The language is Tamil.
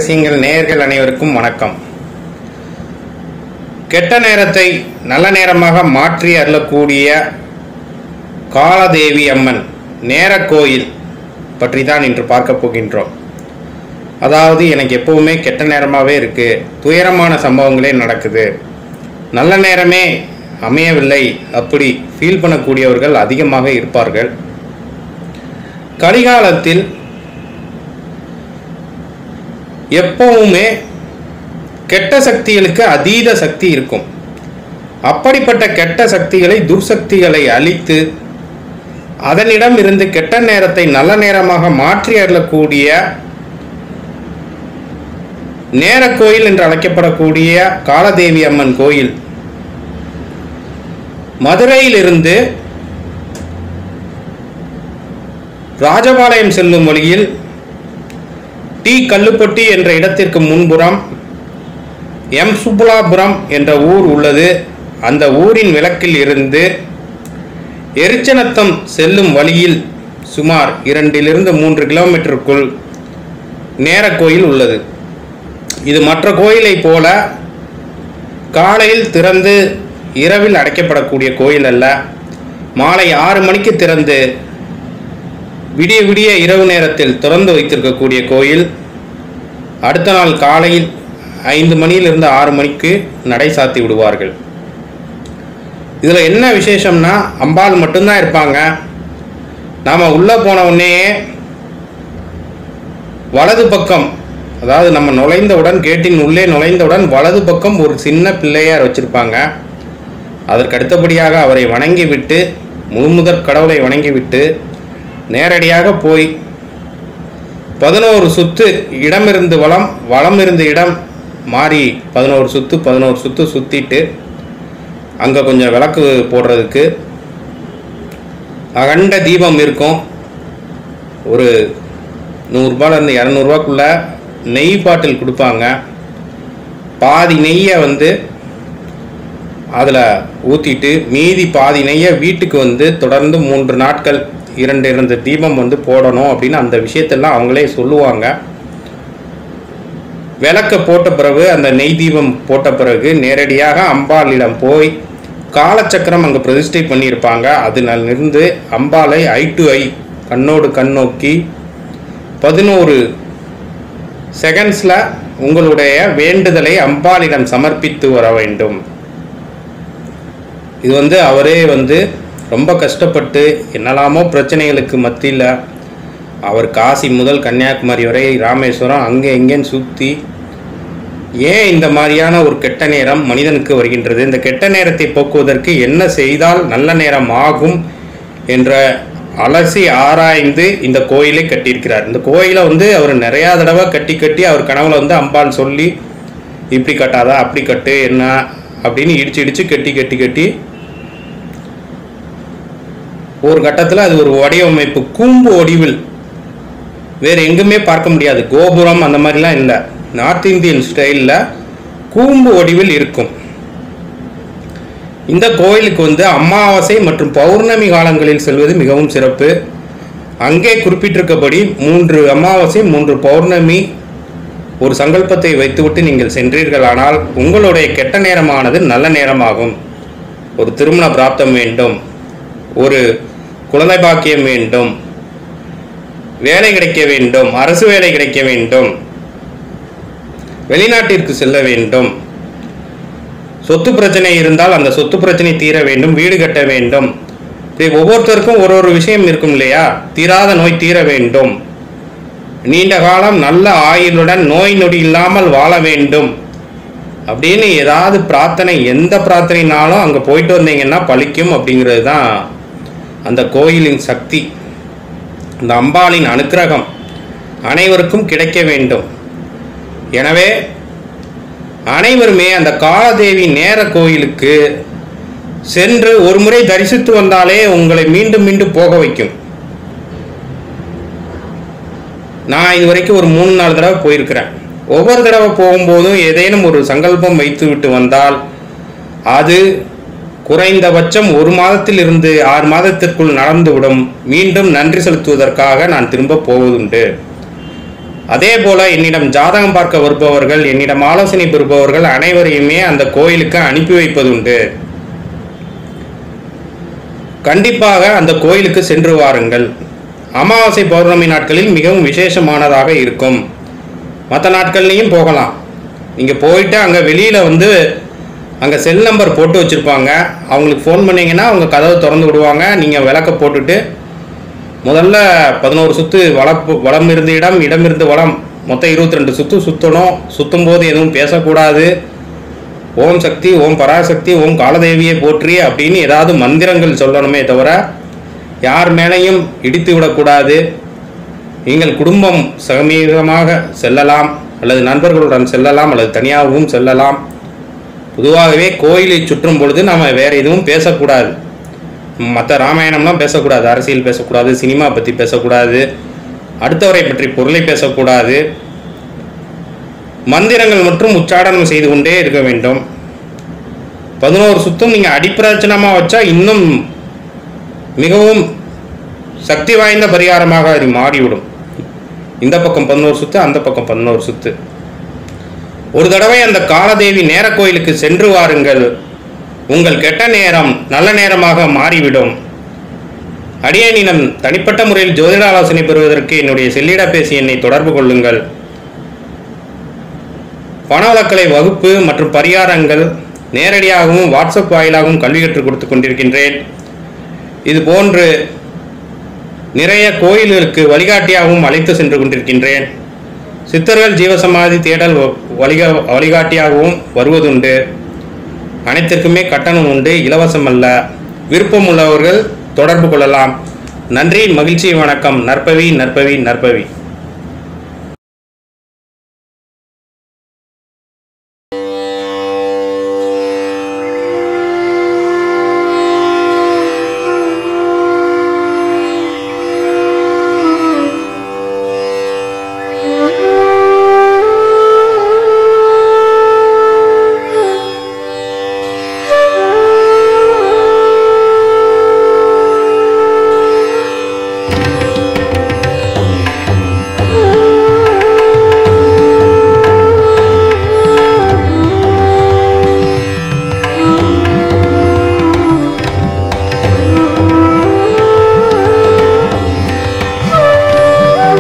ரகசியங்கள் நேயர்கள் அனைவருக்கும் வணக்கம் கெட்ட நேரத்தை நல்ல நேரமாக மாற்றி அருளக்கூடிய காலதேவி அம்மன் நேர கோயில் பற்றி தான் இன்று பார்க்க போகின்றோம் அதாவது எனக்கு எப்பவுமே கெட்ட நேரமாகவே இருக்கு துயரமான சம்பவங்களே நடக்குது நல்ல நேரமே அமையவில்லை அப்படி ஃபீல் பண்ணக்கூடியவர்கள் அதிகமாக இருப்பார்கள் கலிகாலத்தில் எப்பவுமே கெட்ட சக்திகளுக்கு அதீத சக்தி இருக்கும் அப்படிப்பட்ட கெட்ட சக்திகளை துர்சக்திகளை அழித்து அதனிடம் இருந்து கெட்ட நேரத்தை நல்ல நேரமாக மாற்றி அருளக்கூடிய நேர கோயில் என்று அழைக்கப்படக்கூடிய காலதேவி அம்மன் கோயில் மதுரையிலிருந்து ராஜபாளையம் செல்லும் வழியில் டி கல்லுப்பட்டி என்ற இடத்திற்கு முன்புறம் எம் சுப்புலாபுரம் என்ற ஊர் உள்ளது அந்த ஊரின் விளக்கில் இருந்து எரிச்சனத்தம் செல்லும் வழியில் சுமார் இரண்டிலிருந்து மூன்று கிலோமீட்டருக்குள் நேர கோயில் உள்ளது இது மற்ற கோயிலைப் போல காலையில் திறந்து இரவில் அடைக்கப்படக்கூடிய கோயில் அல்ல மாலை ஆறு மணிக்கு திறந்து விடிய விடிய இரவு நேரத்தில் திறந்து வைத்திருக்கக்கூடிய கோயில் அடுத்த நாள் காலையில் ஐந்து மணியிலிருந்து ஆறு மணிக்கு நடை சாத்தி விடுவார்கள் இதில் என்ன விசேஷம்னா அம்பாள் மட்டும்தான் இருப்பாங்க நாம் உள்ளே போன உடனே வலது பக்கம் அதாவது நம்ம நுழைந்தவுடன் கேட்டின் உள்ளே நுழைந்தவுடன் வலது பக்கம் ஒரு சின்ன பிள்ளையார் வச்சிருப்பாங்க அதற்கு அடுத்தபடியாக அவரை வணங்கி விட்டு முழுமுதற் கடவுளை வணங்கி விட்டு நேரடியாக போய் பதினோரு சுத்து இடமிருந்து வளம் வளம் இருந்து இடம் மாறி பதினோரு சுத்து பதினோரு சுத்து சுத்திட்டு அங்கே கொஞ்சம் விளக்கு போடுறதுக்கு அகண்ட தீபம் இருக்கும் ஒரு நூறுரூபாலேருந்து இரநூறுபாக்குள்ள நெய் பாட்டில் கொடுப்பாங்க பாதி நெய்யை வந்து அதில் ஊற்றிட்டு மீதி பாதி நெய்யை வீட்டுக்கு வந்து தொடர்ந்து மூன்று நாட்கள் இரண்டு இரண்டு தீபம் வந்து போடணும் அப்படின்னு அந்த விஷயத்தெல்லாம் அவங்களே சொல்லுவாங்க விளக்க போட்ட பிறகு அந்த நெய் தீபம் போட்ட பிறகு நேரடியாக அம்பாளிடம் போய் காலச்சக்கரம் அங்கே பிரதிஷ்டை பண்ணியிருப்பாங்க அதிலிருந்து அம்பாளை ஐ டு ஐ கண்ணோடு கண் நோக்கி பதினோரு செகண்ட்ஸில் உங்களுடைய வேண்டுதலை அம்பாளிடம் சமர்ப்பித்து வர வேண்டும் இது வந்து அவரே வந்து ரொம்ப கஷ்டப்பட்டு என்னெல்லாமோ பிரச்சனைகளுக்கு மத்தியில் அவர் காசி முதல் கன்னியாகுமரி வரை ராமேஸ்வரம் அங்கே எங்கேன்னு சுற்றி ஏன் இந்த மாதிரியான ஒரு கெட்ட நேரம் மனிதனுக்கு வருகின்றது இந்த கெட்ட நேரத்தை போக்குவதற்கு என்ன செய்தால் நல்ல நேரம் ஆகும் என்ற அலசி ஆராய்ந்து இந்த கோயிலை கட்டியிருக்கிறார் இந்த கோயிலை வந்து அவர் நிறையா தடவை கட்டி கட்டி அவர் கனவுல வந்து அம்பாள் சொல்லி இப்படி கட்டாதா அப்படி கட்டு என்ன அப்படின்னு இடிச்சு இடிச்சு கட்டி கட்டி கட்டி ஒரு கட்டத்தில் அது ஒரு வடிவமைப்பு கூம்பு வடிவில் வேறு எங்குமே பார்க்க முடியாது கோபுரம் அந்த மாதிரிலாம் இல்லை நார்த் இந்தியன் ஸ்டைலில் கூம்பு வடிவில் இருக்கும் இந்த கோயிலுக்கு வந்து அமாவாசை மற்றும் பௌர்ணமி காலங்களில் செல்வது மிகவும் சிறப்பு அங்கே குறிப்பிட்டிருக்கபடி மூன்று அமாவாசை மூன்று பௌர்ணமி ஒரு சங்கல்பத்தை வைத்துவிட்டு நீங்கள் சென்றீர்களானால் உங்களுடைய கெட்ட நேரமானது நல்ல நேரமாகும் ஒரு திருமண பிராப்தம் வேண்டும் ஒரு குழந்தை பாக்கியம் வேண்டும் வேலை கிடைக்க வேண்டும் அரசு வேலை கிடைக்க வேண்டும் வெளிநாட்டிற்கு செல்ல வேண்டும் சொத்து பிரச்சனை இருந்தால் அந்த சொத்து பிரச்சனை தீர வேண்டும் வீடு கட்ட வேண்டும் இப்படி ஒவ்வொருத்தருக்கும் ஒரு ஒரு விஷயம் இருக்கும் இல்லையா தீராத நோய் தீர வேண்டும் நீண்ட காலம் நல்ல ஆயுளுடன் நோய் நொடி இல்லாமல் வாழ வேண்டும் அப்படின்னு ஏதாவது பிரார்த்தனை எந்த பிரார்த்தனைனாலும் அங்கே போயிட்டு வந்தீங்கன்னா பலிக்கும் அப்படிங்கிறது தான் அந்த கோயிலின் சக்தி அந்த அம்பாளின் அனுக்கிரகம் அனைவருக்கும் கிடைக்க வேண்டும் எனவே அனைவருமே அந்த காலதேவி நேர கோயிலுக்கு சென்று ஒரு முறை தரிசித்து வந்தாலே உங்களை மீண்டும் மீண்டும் போக வைக்கும் நான் இது வரைக்கும் ஒரு மூணு நாலு தடவை போயிருக்கிறேன் ஒவ்வொரு தடவை போகும்போதும் ஏதேனும் ஒரு சங்கல்பம் வைத்து விட்டு வந்தால் அது குறைந்தபட்சம் ஒரு மாதத்தில் இருந்து ஆறு மாதத்திற்குள் நடந்துவிடும் மீண்டும் நன்றி செலுத்துவதற்காக நான் திரும்ப போவதுண்டு அதே போல என்னிடம் ஜாதகம் பார்க்க வருபவர்கள் என்னிடம் ஆலோசனை பெறுபவர்கள் அனைவரையுமே அந்த கோயிலுக்கு அனுப்பி வைப்பதுண்டு கண்டிப்பாக அந்த கோயிலுக்கு சென்று வாருங்கள் அமாவாசை பௌர்ணமி நாட்களில் மிகவும் விசேஷமானதாக இருக்கும் மற்ற நாட்கள்லையும் போகலாம் நீங்கள் போயிட்டு அங்கே வெளியில் வந்து அங்கே செல் நம்பர் போட்டு வச்சுருப்பாங்க அவங்களுக்கு ஃபோன் பண்ணீங்கன்னா அவங்க கதவை திறந்து விடுவாங்க நீங்கள் விளக்க போட்டுட்டு முதல்ல பதினோரு சுற்று வளப்பு வளம் இருந்து இடம் இடம் இருந்து வளம் மொத்தம் இருபத்தி ரெண்டு சுற்று சுற்றணும் சுற்றும் போது எதுவும் பேசக்கூடாது ஓம் சக்தி ஓம் பராசக்தி ஓம் காலதேவியை போற்றி அப்படின்னு ஏதாவது மந்திரங்கள் சொல்லணுமே தவிர யார் மேலேயும் இடித்து விடக்கூடாது நீங்கள் குடும்பம் சமீபமாக செல்லலாம் அல்லது நண்பர்களுடன் செல்லலாம் அல்லது தனியாகவும் செல்லலாம் பொதுவாகவே கோயிலை சுற்றும் பொழுது நாம் வேறு எதுவும் பேசக்கூடாது மற்ற ராமாயணம்லாம் பேசக்கூடாது அரசியல் பேசக்கூடாது சினிமா பற்றி பேசக்கூடாது அடுத்தவரை பற்றி பொருளை பேசக்கூடாது மந்திரங்கள் மற்றும் உச்சாடனம் செய்து கொண்டே இருக்க வேண்டும் பதினோரு சுத்தம் நீங்கள் அடிப்பிரச்சனமாக வச்சா இன்னும் மிகவும் சக்தி வாய்ந்த பரிகாரமாக அது மாறிவிடும் இந்த பக்கம் பதினோரு சுத்து அந்த பக்கம் பதினோரு சுத்து ஒரு தடவை அந்த காலதேவி நேர கோயிலுக்கு சென்று வாருங்கள் உங்கள் கெட்ட நேரம் நல்ல நேரமாக மாறிவிடும் அடியேனிடம் தனிப்பட்ட முறையில் ஜோதிட ஆலோசனை பெறுவதற்கு என்னுடைய செல்லிடப்பேசி எண்ணை தொடர்பு கொள்ளுங்கள் பணவளக்கலை வகுப்பு மற்றும் பரிகாரங்கள் நேரடியாகவும் வாட்ஸ்அப் வாயிலாகவும் கல்வி கற்றுக் கொடுத்து கொண்டிருக்கின்றேன் இது போன்று நிறைய கோயில்களுக்கு வழிகாட்டியாகவும் அழைத்து சென்று கொண்டிருக்கின்றேன் சித்தர்கள் ஜீவசமாதி தேடல் வ- வழிகா வழிகாட்டியாகவும் வருவதுண்டு அனைத்திற்குமே கட்டணம் உண்டு இலவசம் அல்ல விருப்பம் உள்ளவர்கள் தொடர்பு கொள்ளலாம் நன்றி மகிழ்ச்சி வணக்கம் நற்பவி நற்பவி நற்பவி